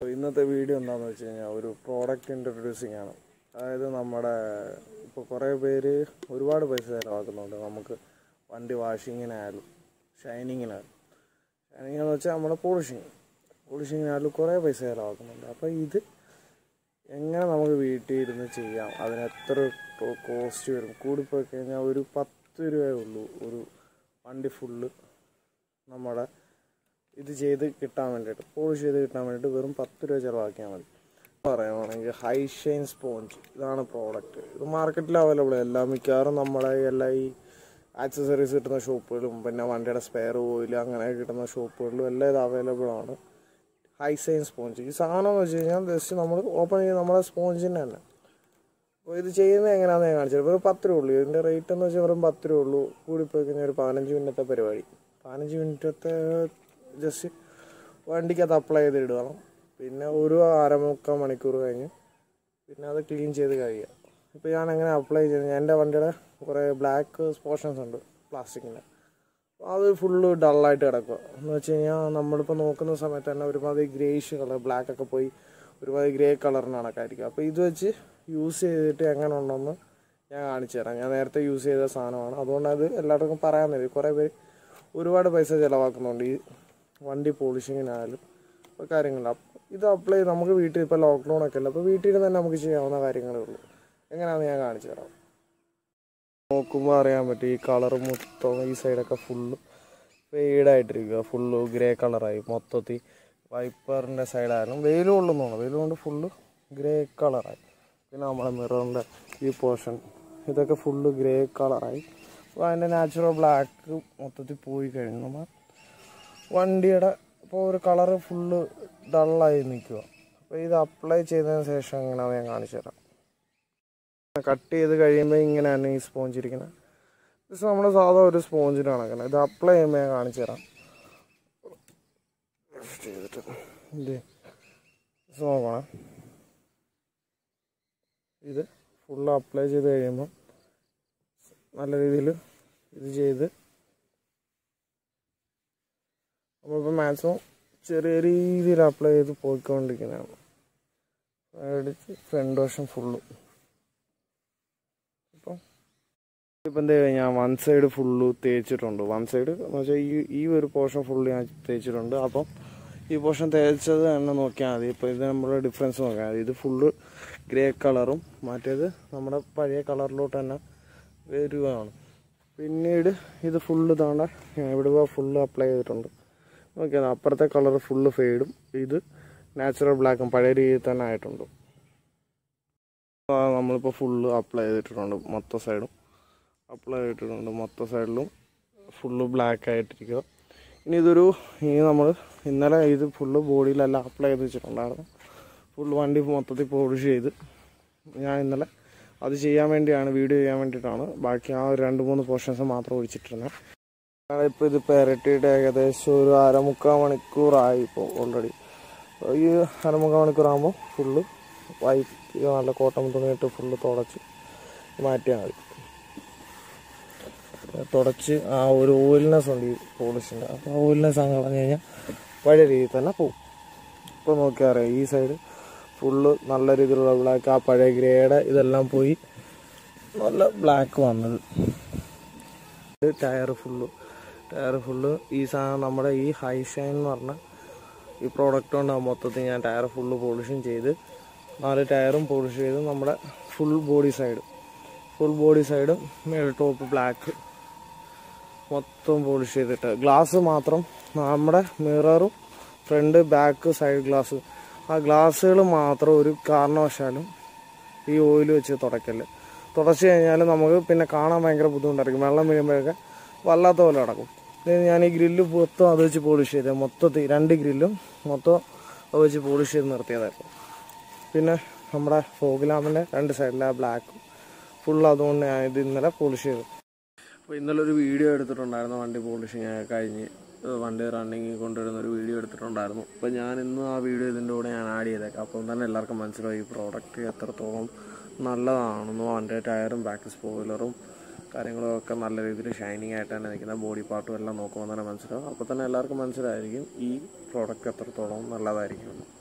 ഇന്നത്തെ വീഡിയോ എന്താണെന്ന് വെച്ച് കഴിഞ്ഞാൽ ഒരു പ്രോഡക്റ്റ് ഇൻട്രൊഡ്യൂസിങ് ആണ് അതായത് നമ്മുടെ ഇപ്പോൾ കുറേ പേര് ഒരുപാട് പൈസ ചിലവാക്കുന്നുണ്ട് നമുക്ക് വണ്ടി വാഷിങ്ങിനായാലും ഷൈനിങ്ങിനായാലും ഷൈനിങ് എന്ന് വെച്ചാൽ നമ്മുടെ പോളിഷിങ് പോളിഷിങ്ങിനായാലും കുറേ പൈസ ചിലവാക്കുന്നുണ്ട് അപ്പോൾ ഇത് എങ്ങനെ നമുക്ക് വീട്ടിൽ ഇരുന്ന് ചെയ്യാം അതിന് എത്ര കോസ്റ്റ് വരും കൂടിപ്പോയി കഴിഞ്ഞാൽ ഒരു പത്ത് രൂപയേ ഉള്ളൂ ഒരു വണ്ടി ഫുള്ള് നമ്മുടെ ഇത് ചെയ്ത് കിട്ടാൻ വേണ്ടിയിട്ട് പോളിഷ് ചെയ്ത് കിട്ടാൻ വേണ്ടിയിട്ട് വെറും പത്ത് രൂപ ചിലവാക്കിയാൽ മതി പറയുവാണെങ്കിൽ ഹൈ ഷൈൻ സ്പോഞ്ച് ഇതാണ് പ്രോഡക്റ്റ് ഇത് മാർക്കറ്റിൽ അവൈലബിൾ എല്ലാ മിക്കവാറും നമ്മളെ എല്ലാ ഈ ആക്സസറീസ് കിട്ടുന്ന ഷോപ്പുകളും പിന്നെ വണ്ടിയുടെ സ്പെയർ ഓയിൽ അങ്ങനെ കിട്ടുന്ന ഷോപ്പുകളിലും എല്ലാം ഇത് അവൈലബിൾ ആണ് ഹൈ സൈൻ സ്പോഞ്ച് ഈ സാധനം എന്ന് വെച്ച് കഴിഞ്ഞാൽ ജസ്റ്റ് നമ്മൾ ഓപ്പൺ ചെയ്ത് നമ്മളെ സ്പോഞ്ചിന് തന്നെ അപ്പോൾ ഇത് ചെയ്യുന്നത് എങ്ങനെയാണെന്ന് ഞാൻ കാണിച്ചത് വെറും പത്ത് രൂപ ഉള്ളൂ ഇതിൻ്റെ റേറ്റ് എന്ന് വെച്ചാൽ വെറും പത്ത് രൂപ ഉള്ളൂ കൂടിപ്പോയി കഴിഞ്ഞാൽ ഒരു പതിനഞ്ച് മിനിറ്റത്തെ പരിപാടി പതിനഞ്ച് മിനിറ്റത്തെ ജസ്റ്റ് വണ്ടിക്കകത്ത് അപ്ലൈ ചെയ്ത് ഇടണം പിന്നെ ഒരു അരമുക്കാൽ മണിക്കൂർ കഴിഞ്ഞ് പിന്നെ അത് ക്ലീൻ ചെയ്ത് കഴിയുക ഇപ്പോൾ ഞാൻ എങ്ങനെ അപ്ലൈ ചെയ്യുന്നത് എൻ്റെ വണ്ടിയുടെ കുറേ ബ്ലാക്ക് പോർഷൻസ് ഉണ്ട് പ്ലാസ്റ്റിക്കിൻ്റെ അത് ഫുള്ള് ഡള്ളായിട്ട് കിടക്കുക എന്ന് വെച്ച് കഴിഞ്ഞാൽ നമ്മളിപ്പോൾ നോക്കുന്ന സമയത്ത് തന്നെ ഒരുമാതിരി ഗ്രേഷ് കളർ ബ്ലാക്ക് ഒക്കെ പോയി ഒരുമാതിരി ഗ്രേ കളറിന് കണക്കായിരിക്കും അപ്പോൾ ഇത് വെച്ച് യൂസ് ചെയ്തിട്ട് എങ്ങനെ ഉണ്ടെന്ന് ഞാൻ കാണിച്ചു തരാം ഞാൻ നേരത്തെ യൂസ് ചെയ്ത സാധനമാണ് അതുകൊണ്ട് അത് എല്ലാവർക്കും പറയാൻ മതി കുറേ പേര് ഒരുപാട് പൈസ ചിലവാക്കുന്നുണ്ട് ഈ വണ്ടി പോളിഷിങ്ങിനായാലും ഇപ്പോൾ കാര്യങ്ങളില്ല അപ്പോൾ ഇത് അപ്ലൈ ചെയ്ത് നമുക്ക് വീട്ടിൽ ഇപ്പോൾ ലോക്ക്ഡൗൺ ഒക്കെ അല്ല അപ്പോൾ വീട്ടിൽ തന്നെ നമുക്ക് ചെയ്യാവുന്ന കാര്യങ്ങളേ ഉള്ളൂ എങ്ങനെയാണെന്ന് ഞാൻ കാണിച്ചു തരാം നോക്കുമ്പോൾ അറിയാൻ പറ്റും ഈ കളർ മൊത്തം ഈ സൈഡൊക്കെ ഫുള്ള് ഫെയ്ഡായിട്ടിരിക്കുക ഫുള്ള് ഗ്രേ കളറായി മൊത്തത്തിൽ വൈപ്പറിൻ്റെ സൈഡായാലും വെയിൽ കൊള്ളുന്നതാണ് വെയിൽ കൊണ്ട് ഫുള്ള് ഗ്രേ കളറായി പിന്നെ നമ്മുടെ മിററിൻ്റെ ഈ പോർഷൻ ഇതൊക്കെ ഫുള്ള് ഗ്രേ കളറായി അപ്പോൾ അതിൻ്റെ നാച്ചുറൽ ബ്ലാക്ക് മൊത്തത്തിൽ പോയി കഴിഞ്ഞു നമ്മൾ വണ്ടിയുടെ ഇപ്പോൾ ഒരു കളറ് ഫുള്ള് ഡള്ളായി നിൽക്കുക അപ്പോൾ ഇത് അപ്ലൈ ചെയ്തതിന് ശേഷം എങ്ങനെയാണെന്ന് ഞാൻ കാണിച്ചു തരാം കട്ട് ചെയ്ത് കഴിയുമ്പോൾ ഇങ്ങനെയാണ് ഈ സ്പോഞ്ച് ഇരിക്കുന്നത് ഇത് നമ്മൾ സാധാ ഒരു സ്പോഞ്ചിന് കണക്കണം ഇത് അപ്ലൈ ചെയ്യുമ്പോൾ ഞാൻ കാണിച്ചു തരാം ചെയ്തിട്ട് ഇത് നോക്കണം ഇത് ഫുള്ള് അപ്ലൈ ചെയ്ത് കഴിയുമ്പോൾ നല്ല രീതിയിൽ ഇത് ചെയ്ത് നമ്മളിപ്പോൾ മാക്സിമം ചെറിയ രീതിയിൽ അപ്ലൈ ചെയ്ത് പോയിക്കൊണ്ടിരിക്കുന്നതാണ് അടിച്ച് ഫ്രണ്ട് വശം ഫുള്ളും ഇപ്പം ഇപ്പം എന്താ ഞാൻ വൺ സൈഡ് ഫുള്ള് തേച്ചിട്ടുണ്ട് വൺ സൈഡ് എന്ന് വെച്ചാൽ ഈ ഈ ഒരു പോർഷൻ ഫുള്ള് ഞാൻ തേച്ചിട്ടുണ്ട് അപ്പം ഈ പോർഷൻ തേച്ചത് തന്നെ നോക്കിയാൽ മതി ഇപ്പോൾ ഇത് നമ്മുടെ ഡിഫറൻസ് നോക്കിയാൽ മതി ഇത് ഫുള്ള് ഗ്രേ കളറും മറ്റേത് നമ്മുടെ പഴയ കളറിലോട്ട് തന്നെ വരുവാണ് പിന്നീട് ഇത് ഫുള്ള് താണ്ട ഇവിടെ ഫുള്ള് അപ്ലൈ ചെയ്തിട്ടുണ്ട് നോക്കിയാൽ അപ്പുറത്തെ കളർ ഫുള്ള് ഫെയ്ഡും ഇത് നാച്ചുറൽ ബ്ലാക്കും പഴയ രീതിയിൽ തന്നെ ആയിട്ടുണ്ട് നമ്മളിപ്പോൾ ഫുള്ള് അപ്ലൈ ചെയ്തിട്ടുണ്ട് മൊത്തം സൈഡും അപ്ലൈ ചെയ്തിട്ടുണ്ട് മൊത്തം സൈഡിലും ഫുള്ള് ബ്ലാക്ക് ആയിട്ടിരിക്കുക ഇനി ഇതൊരു ഇനി നമ്മൾ ഇന്നലെ ഇത് ഫുള്ള് ബോഡിയിലെല്ലാം അപ്ലൈ ചെയ്ത് വെച്ചിട്ടുണ്ടായിരുന്നു ഫുൾ വണ്ടി മൊത്തത്തിൽ പോളിഷ് ചെയ്ത് ഞാൻ ഇന്നലെ അത് ചെയ്യാൻ വേണ്ടിയാണ് വീഡിയോ ചെയ്യാൻ വേണ്ടിയിട്ടാണ് ബാക്കി ആ ഒരു രണ്ട് മൂന്ന് പോർഷൻസ് മാത്രം ഒഴിച്ചിട്ടിരുന്നത് ഇപ്പോൾ ഇത് പെരട്ടിയിട്ട് ഏകദേശം ഒരു അരമുക്കാൽ മണിക്കൂറായി ഇപ്പോൾ ഓൾറെഡി ഈ അരമുക്കാൽ മണിക്കൂറാകുമ്പോൾ ഫുള്ള് വൈറ്റ് നല്ല കോട്ടൺ തുണിയിട്ട് ഫുള്ള് തുടച്ച് മാറ്റിയാൽ മതി തുടച്ച് ആ ഒരു ഓയിൽനെസ് ഉണ്ട് ഈ പോളിഷിൻ്റെ അപ്പോൾ ആ ഓയിൽനെസ് അങ്ങ് കളഞ്ഞു കഴിഞ്ഞാൽ പഴയ രീതിയിൽ തന്നെ പോകും ഇപ്പോൾ നോക്കിയാൽ അറിയാം ഈ സൈഡ് ഫുള്ള് നല്ല രീതിയിലുള്ള ബ്ലാക്ക് ആ പഴയ ഗ്രേയുടെ ഇതെല്ലാം പോയി നല്ല ബ്ലാക്ക് വന്നത് ടയർ ഫുള്ള് ടയർ ഫുള്ള് ഈ സാധനം നമ്മുടെ ഈ ഹൈ ഷൈൻ എന്ന് പറഞ്ഞ ഈ പ്രോഡക്റ്റ് കൊണ്ട് മൊത്തത്തിൽ ഞാൻ ടയർ ഫുള്ള് പോളിഷും ചെയ്ത് നാല് ടയറും പോളിഷ് ചെയ്ത് നമ്മുടെ full body side full body സൈഡും മേൽ ടോപ്പ് ബ്ലാക്ക് മൊത്തം പോളിഷ് ചെയ്തിട്ട് ഗ്ലാസ് മാത്രം നമ്മുടെ മിററും ഫ്രണ്ട് ബാക്ക് സൈഡ് ഗ്ലാസ് ആ ഗ്ലാസ്സുകൾ മാത്രം ഒരു കാരണവശാലും ഈ ഓയിൽ വെച്ച് തുടക്കല് തുടച്ച് കഴിഞ്ഞാൽ നമുക്ക് പിന്നെ കാണാൻ ഭയങ്കര ബുദ്ധിമുട്ടായിരിക്കും വെള്ളം വീഴുമ്പോഴൊക്കെ വല്ലാത്ത പോലെ നടക്കും ഇത് ഞാൻ ഈ ഗ്രില്ല് മൊത്തം അത് വെച്ച് പോളിഷ് ചെയ്തത് മൊത്തത്തിൽ രണ്ട് ഗ്രില്ലും മൊത്തം അത് വെച്ച് പോളിഷ് ചെയ്ത് നിർത്തിയതായിരുന്നു പിന്നെ നമ്മുടെ ഫോഗ് ലാമ്പിൻ്റെ രണ്ട് സൈഡിലെ ബ്ലാക്ക് ഫുൾ അതുകൊണ്ട് ഞാൻ ഇത് ഇന്നലെ പോളിഷ് ചെയ്തു അപ്പോൾ ഇന്നലെ ഒരു വീഡിയോ എടുത്തിട്ടുണ്ടായിരുന്നു വണ്ടി പോളിഷിങ് കഴിഞ്ഞ് വണ്ടി റണ്ണിങ് കൊണ്ടുവരുന്ന ഒരു വീഡിയോ എടുത്തിട്ടുണ്ടായിരുന്നു അപ്പോൾ ഞാൻ ഇന്ന് ആ വീഡിയോ ഇതിൻ്റെ കൂടെ ഞാൻ ആഡ് ചെയ്തേക്കാം അപ്പം തന്നെ എല്ലാവർക്കും മനസ്സിലായി ഈ പ്രോഡക്റ്റ് എത്രത്തോളം നല്ലതാണെന്നും അതിൻ്റെ ടയറും ബാക്ക് സ്പോയിലറും കാര്യങ്ങളും ഒക്കെ നല്ല രീതിയിൽ ഷൈനിങ് ആയിട്ട് തന്നെ നിൽക്കുന്ന ബോഡി പാർട്ടും എല്ലാം നോക്കുമ്പോൾ തന്നെ മനസ്സിലാവും അപ്പോൾ തന്നെ എല്ലാവർക്കും മനസ്സിലായിരിക്കും ഈ പ്രോഡക്റ്റ് എത്രത്തോളം നല്ലതായിരിക്കും എന്ന്